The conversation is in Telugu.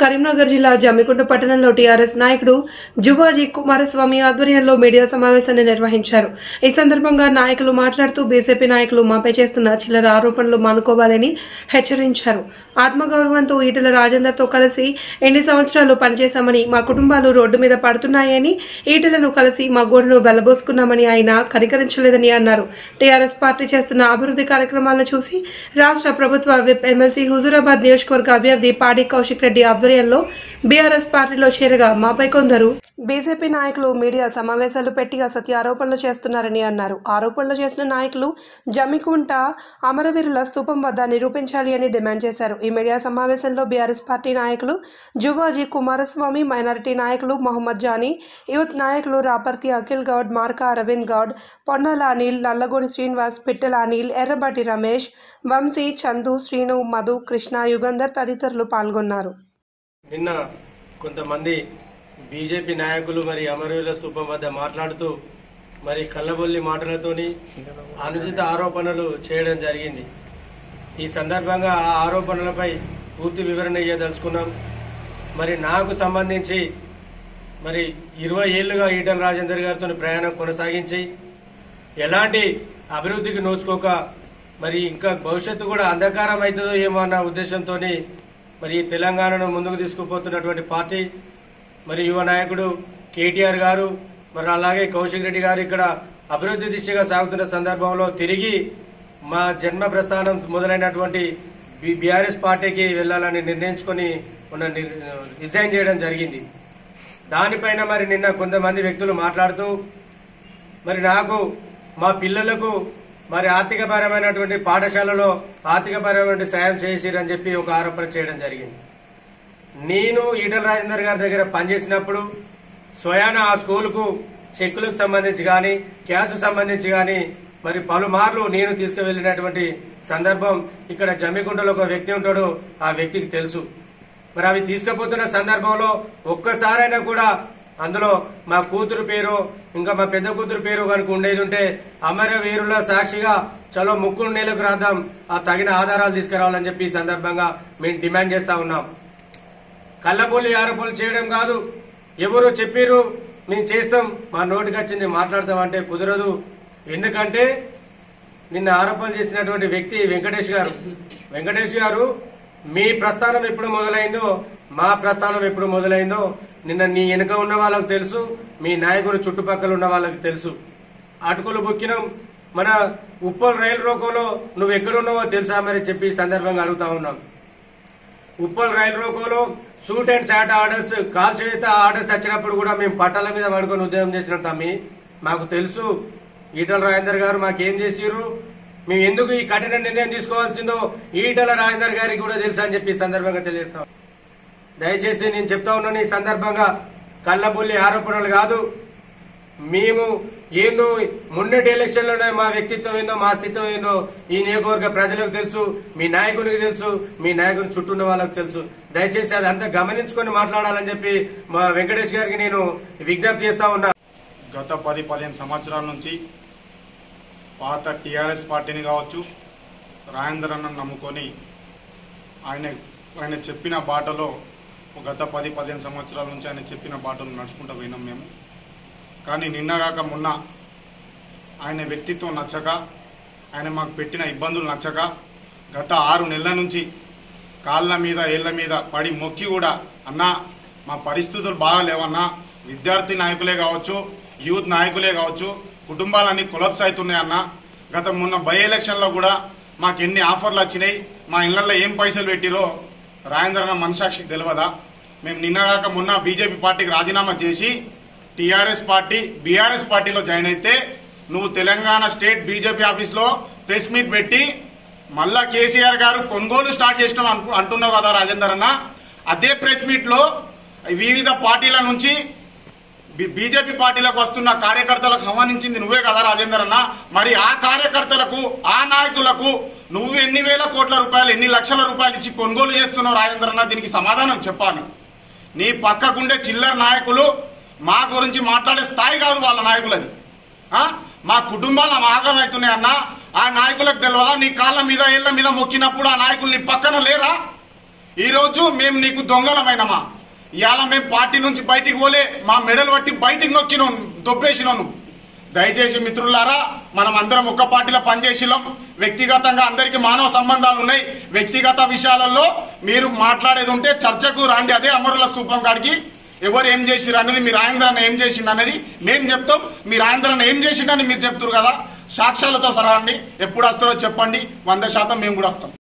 కరీంనగర్ జిల్లా జమ్మికుంట పట్టణంలో టీఆర్ఎస్ నాయకుడు జువాజీ కుమారస్వామి ఆధ్వర్యంలో మీడియా సమావేశాన్ని నిర్వహించారు ఈ సందర్భంగా నాయకులు మాట్లాడుతూ బీజేపీ నాయకులు మాపై చేస్తున్న చిల్లర ఆరోపణలు మానుకోవాలని హెచ్చరించారు ఆత్మగౌరవంతో ఈటల రాజేందర్తో కలిసి ఎన్ని సంవత్సరాలు పనిచేశామని మా కుటుంబాలు రోడ్డు మీద పడుతున్నాయని ఈటలను కలిసి మా గోడును వెళ్లబోసుకున్నామని ఆయన కనికరించలేదని అన్నారు టీఆర్ఎస్ పార్టీ చేస్తున్న అభివృద్ధి కార్యక్రమాలను చూసి రాష్ట్ర ప్రభుత్వ విప్ ఎమ్మెల్సీ హుజూరాబాద్ నియోజకవర్గ అభ్యర్థి పాడి కౌశిక్ రెడ్డి ఆధ్వర్యంలో బీఆర్ఎస్ పార్టీలో చేరగా మాపై కొందరు బీజేపీ నాయకులు మీడియా సమావేశాలు పెట్టి అసత్య ఆరోపణలు చేస్తున్నారని అన్నారు ఆరోపణలు చేసిన నాయకులు జమ్మికుంట అమరవీరుల స్తూపం వద్ద నిరూపించాలి అని డిమాండ్ చేశారు ఈ మీడియా సమావేశంలో బీఆర్ఎస్ పార్టీ నాయకులు జువాజీ కుమారస్వామి మైనారిటీ నాయకులు మొహమ్మద్ జానీ యూత్ నాయకులు రాపర్తి అఖిల్ గౌడ్ మార్కా అరవింద్ గౌడ్ పొన్నాల అనిల్ నల్లగోని శ్రీనివాస్ పిట్టల అనిల్ ఎర్రబట్టి రమేష్ వంశీ చందు శ్రీను మధు కృష్ణ యుగంధర్ తదితరులు పాల్గొన్నారు నిన్న కొంతమంది బీజేపీ నాయకులు మరి అమరవీరుల స్థూపం వద్ద మాట్లాడుతూ మరి కళ్ళబొల్లి మాటలతోని అనుచిత ఆరోపణలు చేయడం జరిగింది ఈ సందర్భంగా ఆ ఆరోపణలపై పూర్తి వివరణ ఇవ్వదలుచుకున్నాం మరి నాకు సంబంధించి మరి ఇరవై ఏళ్లుగా ఈటల రాజేందర్ గారితో ప్రయాణం కొనసాగించి ఎలాంటి అభివృద్ధికి నోచుకోక మరి ఇంకా భవిష్యత్తు కూడా అంధకారం అవుతుందో ఏమో అన్న ఉద్దేశంతో మరి ఈ తెలంగాణను ముందుకు తీసుకుపోతున్నటువంటి పార్టీ మరి యువ నాయకుడు కేటీఆర్ గారు మరి అలాగే కౌశిక్ రెడ్డి గారు ఇక్కడ అభివృద్ధి దిశగా సాగుతున్న సందర్భంలో తిరిగి మా జన్మ ప్రస్థానం మొదలైనటువంటి బీఆర్ఎస్ పార్టీకి వెళ్లాలని నిర్ణయించుకొని మొన్న నిర్- రిజైన్ చేయడం జరిగింది దానిపైన మరి నిన్న కొంతమంది వ్యక్తులు మాట్లాడుతూ మరి నాకు మా పిల్లలకు మరి ఆర్థికపరమైనటువంటి పాఠశాలలో ఆర్థికపరమైన సాయం చేసిరని చెప్పి ఒక ఆరోపణ చేయడం జరిగింది నేను ఈటల రాజేందర్ గారి దగ్గర పనిచేసినప్పుడు స్వయాన ఆ స్కూలుకు చెక్కులకు సంబంధించి కానీ క్యాష్ సంబంధించి కానీ మరి పలుమార్లు నేను తీసుకువెళ్లినటువంటి సందర్భం ఇక్కడ జమ్మికుంటలో ఒక వ్యక్తి ఉంటాడు ఆ వ్యక్తికి తెలుసు మరి అవి తీసుకుపోతున్న సందర్భంలో ఒక్కసారైనా కూడా అందులో మా కూతురు పేరు ఇంకా మా పెద్ద కూతురు పేరు కనుక ఉండేది ఉంటే అమరవీరుల సాక్షిగా చలో ముక్కుడు నేలకు రాద్దాం ఆ తగిన ఆధారాలు తీసుకురావాలని చెప్పి ఈ సందర్భంగా మేము డిమాండ్ చేస్తా ఉన్నాం కళ్ళబొల్లి ఆరోపణలు చేయడం కాదు ఎవరు చెప్పిర్రు మేము చేస్తాం మా నోటికి వచ్చింది మాట్లాడతాం అంటే కుదరదు ఎందుకంటే నిన్న ఆరోపణలు చేసినటువంటి వ్యక్తి వెంకటేష్ గారు వెంకటేష్ గారు మీ ప్రస్థానం ఎప్పుడు మొదలైందో మా ప్రస్థానం ఎప్పుడు మొదలైందో నిన్న నీ వెనుక ఉన్న వాళ్ళకు తెలుసు మీ నాయకుడు చుట్టుపక్కల ఉన్న వాళ్ళకి తెలుసు అటుకులు బుక్కినం మన ఉప్పల్ రైలు రోకోలో నువ్వు ఎక్కడున్నావో తెలుసా మరి చెప్పి ఈ సందర్భంగా అడుగుతా ఉన్నాం ఉప్పల్ రైలు రోకోలో shoot and sight orders call చేత ఆర్డర్స్ వచ్చినప్పుడు కూడా మేము పట్టాల మీద పడుకొని ఉద్యోగం చేసిన తమ్మి మాకు తెలుసు ఈటల రాజేందర్ గారు మాకేం చేసిర్రు మేము ఎందుకు ఈ కఠిన నిర్ణయం తీసుకోవాల్సిందో ఈటల రాజేందర్ గారికి కూడా తెలుసు అని చెప్పి ఈ సందర్భంగా తెలియజేస్తాం దయచేసి నేను చెప్తా ఉన్నాను ఈ సందర్భంగా కళ్ళబుల్లి ఆరోపణలు కాదు మేము ఏందో మొన్నటి ఎలక్షన్లోనే మా వ్యక్తిత్వం ఏందో మా అస్తిత్వం ఏందో ఈ నియోజకవర్గ ప్రజలకు తెలుసు మీ నాయకునికి తెలుసు మీ నాయకుని చుట్టూ ఉన్న వాళ్ళకి తెలుసు దయచేసి అది అంతా గమనించుకొని మాట్లాడాలని చెప్పి మా వెంకటేష్ గారికి నేను విజ్ఞప్తి చేస్తా ఉన్నా గత పది పదిహేను సంవత్సరాల నుంచి పాత టీఆర్ఎస్ పార్టీని కావచ్చు రాజేందర్ అన్నను నమ్ముకొని ఆయన ఆయన చెప్పిన బాటలో గత పది పదిహేను సంవత్సరాల నుంచి ఆయన చెప్పిన బాటలో నడుచుకుంటూ పోయినాం మేము కానీ నిన్నగాక మొన్న ఆయన వ్యక్తిత్వం నచ్చక ఆయన మాకు పెట్టిన ఇబ్బందులు నచ్చక గత ఆరు నెలల నుంచి కాళ్ళ మీద ఏళ్ల మీద పడి మొక్కి కూడా అన్నా మా పరిస్థితులు బాగాలేవన్నా విద్యార్థి నాయకులే కావచ్చు యూత్ నాయకులే కావచ్చు కుటుంబాలన్నీ కొలప్స్ అవుతున్నాయన్నా గత మొన్న బై ఎలక్షన్లో కూడా మాకు ఎన్ని ఆఫర్లు వచ్చినాయి మా ఇళ్లలో ఏం పైసలు పెట్టిరో రాజేంద్ర అన్న మనసాక్షికి తెలియదా మేము నిన్నగాక మొన్న బీజేపీ పార్టీకి రాజీనామా చేసి టీఆర్ఎస్ పార్టీ బీఆర్ఎస్ పార్టీలో జాయిన్ అయితే నువ్వు తెలంగాణ స్టేట్ బీజేపీ ఆఫీస్లో ప్రెస్ మీట్ పెట్టి మళ్ళా కేసీఆర్ గారు కొనుగోలు స్టార్ట్ చేసినాం అను- అంటున్నావు కదా రాజేందర్ అన్న అదే ప్రెస్ మీట్ లో వివిధ పార్టీల నుంచి బి- బీజేపీ పార్టీలకు వస్తున్న కార్యకర్తలకు సంబంధించింది నువ్వే కదా రాజేందర్ అన్న మరి ఆ కార్యకర్తలకు ఆ నాయకులకు నువ్వు ఎన్ని వేల కోట్ల రూపాయలు ఎన్ని లక్షల రూపాయలు ఇచ్చి కొనుగోలు చేస్తున్నావు రాజేందర్ అన్న దీనికి సమాధానం చెప్పాలి నీ పక్కకుండే చిల్లర నాయకులు మా గురించి మాట్లాడే స్థాయి కాదు వాళ్ళ నాయకులది ఆ? మా కుటుంబాలు ఆగం అవుతున్నాయి అన్న ఆ నాయకులకు తెలియదా నీ కాళ్ళ మీద ఏళ్ల మీద మొక్కినప్పుడు ఆ నాయకులు నీ పక్కన లేరా ఈ రోజు మేము నీకు దొంగలమైనమా ఇవాళ మేము పార్టీ నుంచి బయటికి పోలే మా మెడలు పట్టి బయటికి నొక్కిన దొబ్బేసినావు నువ్వు దయచేసి మిత్రులారా మనం అందరం ఒక్క పార్టీలో పనిచేసినాం వ్యక్తిగతంగా అందరికీ మానవ సంబంధాలు ఉన్నాయి వ్యక్తిగత విషయాలలో మీరు మాట్లాడేది ఉంటే చర్చకు రాండి అదే అమరుల స్తూపం కాడికి ఎవరు ఏం చేసిరు అనేది మీరు రాయంద్రన్న ఏం చేసిండు అనేది మేము చెప్తాం మీరు రాయంద్రన్న ఏం చేసిండని మీరు చెప్తారు కదా సాక్ష్యాలతో సరా అండి ఎప్పుడు వస్తారో చెప్పండి వంద శాతం మేము కూడా వస్తాం